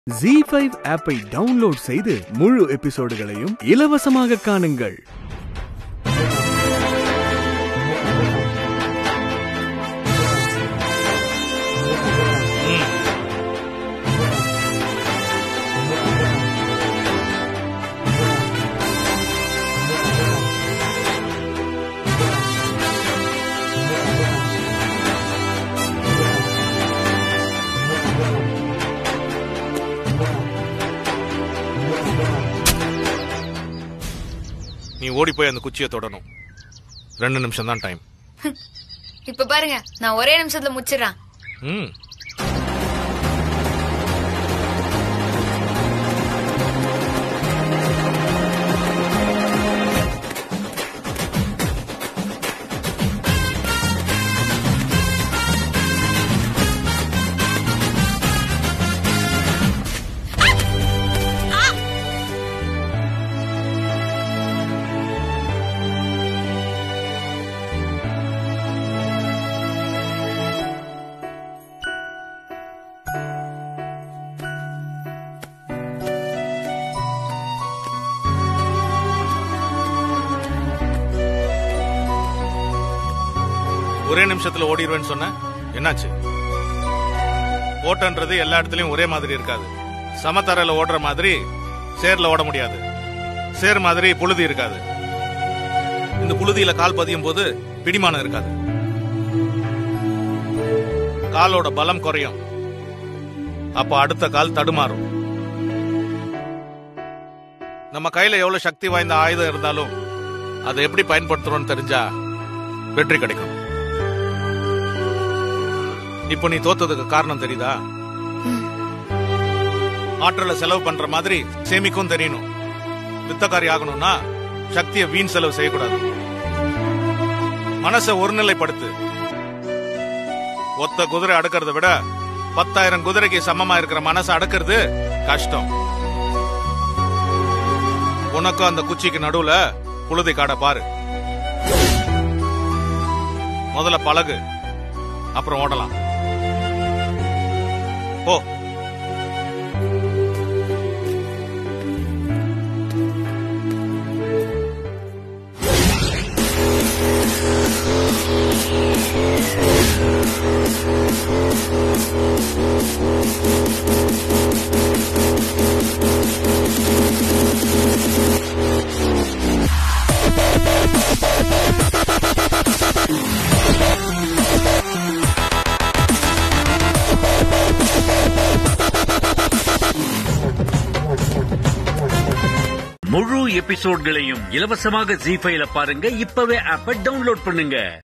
G five ஆப்பை download செய்து முழு எபிசோடுகளையும் இலவசமாக காணுங்கள் நீ ஓடி போய் அந்த குச்சியை தொடணும் ரெண்டு நிமிஷம் தான் டைம் இப்ப பாருங்க நான் ஒரே நிமிஷத்துல முச்சிடுறேன் ம் ஒரே நிமிஷத்துல ஓடிடுவேன்னு சொன்ன என்னாச்சு ஓட்டன்றது எல்லா இடத்துலயும் ஒரே மாதிரி இருக்காது சமத்தரையில ஓடுற மாதிரி சேர்ல ஓட முடியாது சேர் மாதிரி புழுதி இருக்காது இந்த புழுதியில கால் பதியும் போது பிடிமானம் இருக்காது காலோட பலம் குறையும் அப்ப அடுத்த கால் தடுமாறும் நம்ம கையில எவ்வளவு சக்தி வாய்ந்த ஆயுதம் இருந்தாலும் அதை எப்படி பயன்படுத்துறோம்னு தெரிஞ்சா வெற்றி கிடைக்கும் இப்போ நீ தோத்ததுக்கு காரணம் தெரியுதா ஆற்றலை செலவு பண்ற மாதிரி சேமிக்கும் தெரியணும் வித்தக்காரி ஆகணும்னா சக்தியை வீண் செலவு செய்யக்கூடாது மனசை ஒருநிலைப்படுத்து ஒத்த குதிரை அடக்கிறத விட பத்தாயிரம் குதிரைக்கு சமமா இருக்கிற மனசை அடக்கிறது கஷ்டம் உனக்கும் அந்த குச்சிக்கு நடுவுல புழுதி காட பாரு முதல்ல பழகு அப்புறம் ஓடலாம் போ முழு எபிசோட்களையும் இலவசமாக ஜி ஃபைல பாருங்க இப்பவே ஆப்ப டவுன்லோட் பண்ணுங்க